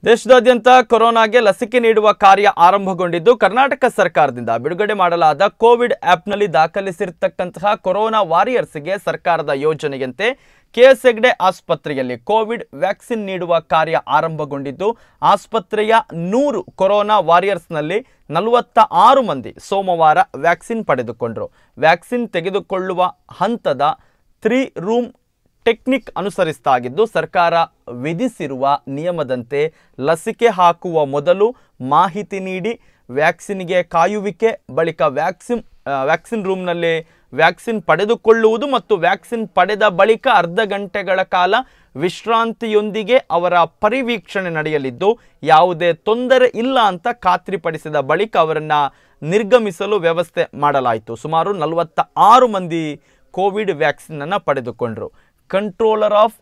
ದೇಶದಾದ್ಯಂತ ಕೊರೋನಾಗೆ ಲಸಿಕೆ ನೀಡುವ ಕಾರ್ಯ ಆರಂಭಗೊಂಡಿದ್ದು ಕರ್ನಾಟಕ ಸರ್ಕಾರದಿಂದ ಬಿಡುಗಡೆ ಮಾಡಲಾದ ಕೋವಿಡ್ ಆ್ಯಪ್ನಲ್ಲಿ ದಾಖಲಿಸಿರ್ತಕ್ಕಂತಹ ಕೊರೋನಾ ವಾರಿಯರ್ಸ್ಗೆ ಸರ್ಕಾರದ ಯೋಜನೆಯಂತೆ ಕೆಎಸ್ ಹೆಗ್ಡೆ ಆಸ್ಪತ್ರೆಯಲ್ಲಿ ಕೋವಿಡ್ ವ್ಯಾಕ್ಸಿನ್ ನೀಡುವ ಕಾರ್ಯ ಆರಂಭಗೊಂಡಿದ್ದು ಆಸ್ಪತ್ರೆಯ ನೂರು ಕೊರೋನಾ ವಾರಿಯರ್ಸ್ನಲ್ಲಿ ನಲವತ್ತ ಆರು ಮಂದಿ ಸೋಮವಾರ ವ್ಯಾಕ್ಸಿನ್ ಪಡೆದುಕೊಂಡರು ವ್ಯಾಕ್ಸಿನ್ ತೆಗೆದುಕೊಳ್ಳುವ ಹಂತದ ತ್ರೀ ರೂಮ್ ಟೆಕ್ನಿಕ್ ಅನುಸರಿಸಲಾಗಿದ್ದು ಸರ್ಕಾರ ವಿಧಿಸಿರುವ ನಿಯಮದಂತೆ ಲಸಿಕೆ ಹಾಕುವ ಮೊದಲು ಮಾಹಿತಿ ನೀಡಿ ವ್ಯಾಕ್ಸಿನ್ಗೆ ಕಾಯುವಿಕೆ ಬಳಿಕ ವ್ಯಾಕ್ಸಿನ್ ಆ, ವ್ಯಾಕ್ಸಿನ್ ರೂಮ್ನಲ್ಲಿ ವ್ಯಾಕ್ಸಿನ್ ಪಡೆದುಕೊಳ್ಳುವುದು ಮತ್ತು ವ್ಯಾಕ್ಸಿನ್ ಪಡೆದ ಬಳಿಕ ಅರ್ಧ ಗಂಟೆಗಳ ಕಾಲ ವಿಶ್ರಾಂತಿಯೊಂದಿಗೆ ಅವರ ಪರಿವೀಕ್ಷಣೆ ನಡೆಯಲಿದ್ದು ಯಾವುದೇ ತೊಂದರೆ ಇಲ್ಲ ಅಂತ ಖಾತ್ರಿಪಡಿಸಿದ ಬಳಿಕ ಅವರನ್ನು ನಿರ್ಗಮಿಸಲು ವ್ಯವಸ್ಥೆ ಮಾಡಲಾಯಿತು ಸುಮಾರು ನಲವತ್ತ ಆರು ಮಂದಿ ಕೋವಿಡ್ ವ್ಯಾಕ್ಸಿನನ್ನು ಪಡೆದುಕೊಂಡರು controller of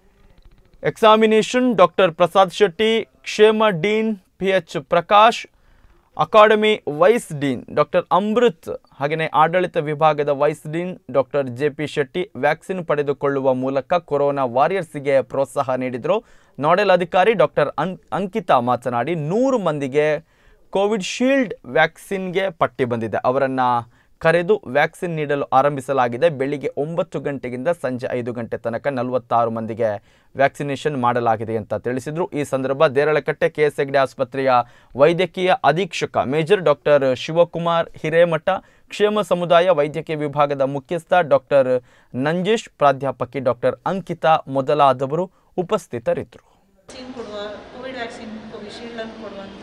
examination doctor Prasad Shetty Kshema dean P H Prakash academy vice dean doctor Amrit ಹಾಗೆಯೇ ಆಡಳಿತ ವಿಭಾಗದ vice dean doctor J P Shetty vaccine ಪಡೆದುಕೊಳ್ಳುವ ಮೂಲಕ ಕೊರೋನಾ ವಾರಿಯರ್ಸ್ಗೆ ಪ್ರೋತ್ಸಾಹ ನೀಡಿದರು ನೋಡೆಲ್ ಅಧಿಕಾರಿ ಡಾಕ್ಟರ್ ಅನ್ ಅಂಕಿತಾ ಮಾತನಾಡಿ ನೂರು ಮಂದಿಗೆ ಕೋವಿಡ್ ಶೀಲ್ಡ್ ವ್ಯಾಕ್ಸಿನ್ಗೆ ಪಟ್ಟಿ ಬಂದಿದೆ ಅವರನ್ನು ಕರೆದು ವ್ಯಾಕ್ಸಿನ್ ನೀಡಲು ಆರಂಭಿಸಲಾಗಿದೆ ಬೆಳಿಗ್ಗೆ ಒಂಬತ್ತು ಗಂಟೆಗಿಂದ ಸಂಜೆ ಐದು ಗಂಟೆ ತನಕ ನಲವತ್ತಾರು ಮಂದಿಗೆ ವ್ಯಾಕ್ಸಿನೇಷನ್ ಮಾಡಲಾಗಿದೆ ಅಂತ ತಿಳಿಸಿದರು ಈ ಸಂದರ್ಭ ದೇರಳಕಟ್ಟೆ ಕೆ ಎಸ್ ಹೆಗ್ಡೆ ಆಸ್ಪತ್ರೆಯ ವೈದ್ಯಕೀಯ ಅಧೀಕ್ಷಕ ಮೇಜರ್ ಡಾಕ್ಟರ್ ಶಿವಕುಮಾರ್ ಹಿರೇಮಠ ಕ್ಷೇಮ ಸಮುದಾಯ ವೈದ್ಯಕೀಯ ವಿಭಾಗದ ಮುಖ್ಯಸ್ಥ ಡಾಕ್ಟರ್ ನಂಜೇಶ್ ಪ್ರಾಧ್ಯಾಪಕಿ ಡಾಕ್ಟರ್ ಅಂಕಿತಾ ಮೊದಲಾದವರು ಉಪಸ್ಥಿತರಿದ್ದರು ವ್ಯಾಕ್ಸಿನ್ ಕೊಡುವ ಕೋವಿಡ್ ವ್ಯಾಕ್ಸಿನ್ ಕೋವಿಶೀಲ್ಡನ್ನು ಕೊಡುವಂಥ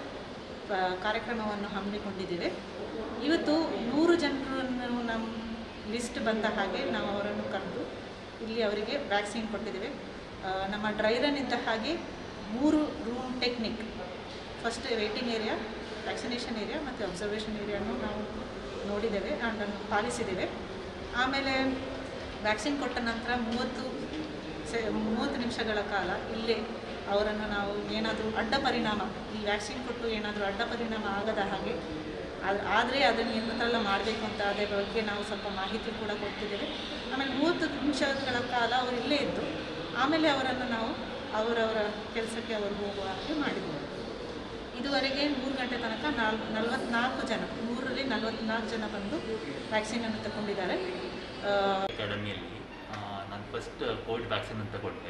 ಪ- ಕಾರ್ಯಕ್ರಮವನ್ನು ಹಮ್ಮಿಕೊಂಡಿದ್ದೇವೆ ಇವತ್ತು ನೂರು ಜನರನ್ನು ನಮ್ಮ ಲಿಸ್ಟ್ ಬಂದ ಹಾಗೆ ನಾವು ಅವರನ್ನು ಕರೆದು ಇಲ್ಲಿ ಅವರಿಗೆ ವ್ಯಾಕ್ಸಿನ್ ಕೊಟ್ಟಿದ್ದೇವೆ ಆ, ನಮ್ಮ ಡ್ರೈ ರನ್ ಇದ್ದ ಹಾಗೆ ಮೂರು room technique first waiting area vaccination area ಮತ್ತು ಅಬ್ಸರ್ವೇಷನ್ ಏರಿಯಾನು ನಾವು ನೋಡಿದ್ದೇವೆ ಅದನ್ನು ಪಾಲಿಸಿದ್ದೇವೆ ಆಮೇಲೆ ವ್ಯಾಕ್ಸಿನ್ ಕೊಟ್ಟ ನಂತರ ಮೂವತ್ತು ಸೆ ಮೂವತ್ತು ನಿಮಿಷಗಳ ಕಾಲ ಇಲ್ಲೇ ಅವರನ್ನು ನಾವು ಏನಾದರೂ ಅಡ್ಡ ಪರಿಣಾಮ ಈ ವ್ಯಾಕ್ಸಿನ್ ಕೊಟ್ಟು ಏನಾದರೂ ಅಡ್ಡ ಪರಿಣಾಮ ಆಗದ ಹಾಗೆ ಆದರೆ ಅದನ್ನು ಏನಂತೆಲ್ಲ ಮಾಡಬೇಕು ಅಂತ ಅದೇ ಬಗ್ಗೆ ನಾವು ಸ್ವಲ್ಪ ಮಾಹಿತಿ ಕೂಡ ಕೊಡ್ತಿದ್ದೇವೆ ಆಮೇಲೆ ಮೂವತ್ತು ನಿಮಿಷಗಳ ಕಾಲ ಅವರು ಇಲ್ಲೇ ಇದ್ದು ಆಮೇಲೆ ಅವರನ್ನು ನಾವು ಅವರವರ ಕೆಲಸಕ್ಕೆ ಅವರು ಹೋಗುವ ಹಾಗೆ ಮಾಡಿದ್ದೇವೆ ಇದುವರೆಗೆ ಮೂರು ಗಂಟೆ ತನಕ ನಾಲ್ ನಲವತ್ನಾಲ್ಕು ಜನ ನೂರರಲ್ಲಿ ನಲವತ್ನಾಲ್ಕು ಜನ ಬಂದು ವ್ಯಾಕ್ಸಿನನ್ನು ತಗೊಂಡಿದ್ದಾರೆ ಆ, ಅಕಾಡೆಮಿಯಲ್ಲಿ ನಾನು ಫಸ್ಟ್ ಕೋವಿಡ್ ವ್ಯಾಕ್ಸಿನ್ ಅಂತ ತಗೊಂಡೆ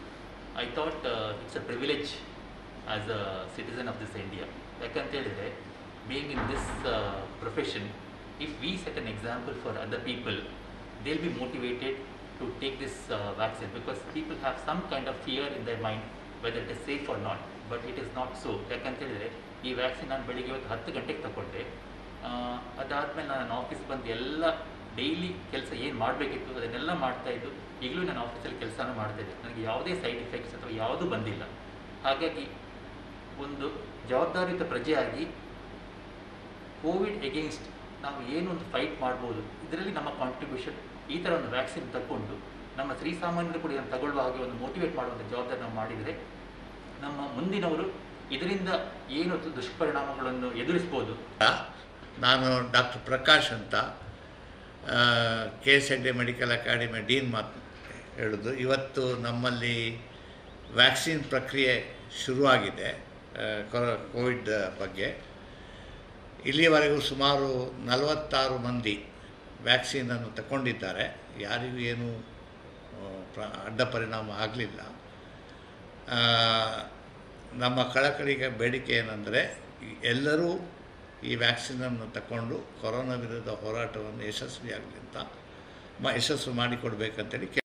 I thought it's a privilege as a citizen of this India ಯಾಕಂತ ಹೇಳಿದರೆ being in this profession if we set an example for other people they will be motivated to take this vaccine because people have some kind of fear in their mind whether it is safe or not but it is not so ಯಾಕಂತ ಹೇಳಿದರೆ ಈ vaccine ನಾನು ಬೆಳಿಗ್ಗೆ ಇವತ್ತು ಹತ್ತು ಗಂಟೆಗೆ ತಗೊಂಡೆ ಅದಾದಮೇಲೆ ನಾನು ಆಫೀಸ್ ಬಂದು ಎಲ್ಲ ಡೈಲಿ ಕೆಲಸ ಏನು ಮಾಡಬೇಕಿತ್ತು ಅದನ್ನೆಲ್ಲ ಮಾಡ್ತಾ ಇದ್ದು ಈಗಲೂ ನಾನು ಆಫೀಸಲ್ಲಿ ಕೆಲಸನೂ ಮಾಡ್ತಾ ಇದ್ದೆ ನನಗೆ ಯಾವುದೇ ಸೈಡ್ ಎಫೆಕ್ಟ್ಸ್ ಅಥವಾ ಯಾವುದೂ ಬಂದಿಲ್ಲ ಹಾಗಾಗಿ ಒಂದು ಜವಾಬ್ದಾರಿಯುತ ಪ್ರಜೆಯಾಗಿ ಕೋವಿಡ್ ಎಗೇನ್ಸ್ಟ್ ನಾವು ಏನು ಒಂದು ಫೈಟ್ ಮಾಡ್ಬೋದು ಇದರಲ್ಲಿ ನಮ್ಮ ಕಾಂಟ್ರಿಬ್ಯೂಷನ್ ಈ ಥರ ಒಂದು ವ್ಯಾಕ್ಸಿನ್ ತಗೊಂಡು ನಮ್ಮ ಶ್ರೀಸಾಮಾನ್ಯರು ಕೂಡ ಇದನ್ನು ತಗೊಳ್ಳುವ ಹಾಗೆ ಒಂದು ಮೋಟಿವೇಟ್ ಮಾಡುವಂಥ ಜವಾಬ್ದಾರಿ ನಾವು ಮಾಡಿದರೆ ನಮ್ಮ ಮುಂದಿನವರು ಇದರಿಂದ ಏನು ದುಷ್ಪರಿಣಾಮಗಳನ್ನು ಎದುರಿಸ್ಬೋದು ನಾನು ಡಾಕ್ಟರ್ ಪ್ರಕಾಶ್ ಅಂತ K S Hegde medical academy dean ಮಾತು ಹೇಳೋದು ಇವತ್ತು ನಮ್ಮಲ್ಲಿ ವ್ಯಾಕ್ಸಿನ್ ಪ್ರಕ್ರಿಯೆ ಶುರುವಾಗಿದೆ ಆ, ಕೊರ- ಕೋವಿಡ್ ಬಗ್ಗೆ ಇಲ್ಲಿಯವರೆಗೂ ಸುಮಾರು ನಲವತ್ತಾರು ಮಂದಿ ವ್ಯಾಕ್ಸಿನನ್ನು ತಗೊಂಡಿದ್ದಾರೆ ಯಾರಿಗೂ ಏನು ಆ, ಪ್ರ ಅಡ್ಡ ಪರಿಣಾಮ ಆಗಲಿಲ್ಲ ನಮ್ಮ ಕಳಕಳಿಗೆ ಬೇಡಿಕೆ ಏನಂದರೆ ಎಲ್ಲರೂ ಈ ವ್ಯಾಕ್ಸಿನನ್ನು ತಗೊಂಡು ಕೊರೋನಾ ವಿರುದ್ಧ ಹೋರಾಟವನ್ನು ಯಶಸ್ವಿಯಾಗಲಿ ಅಂತ ಮ ಯಶಸ್ಸು ಮಾಡಿಕೊಡ್ಬೇಕಂತೇಳಿ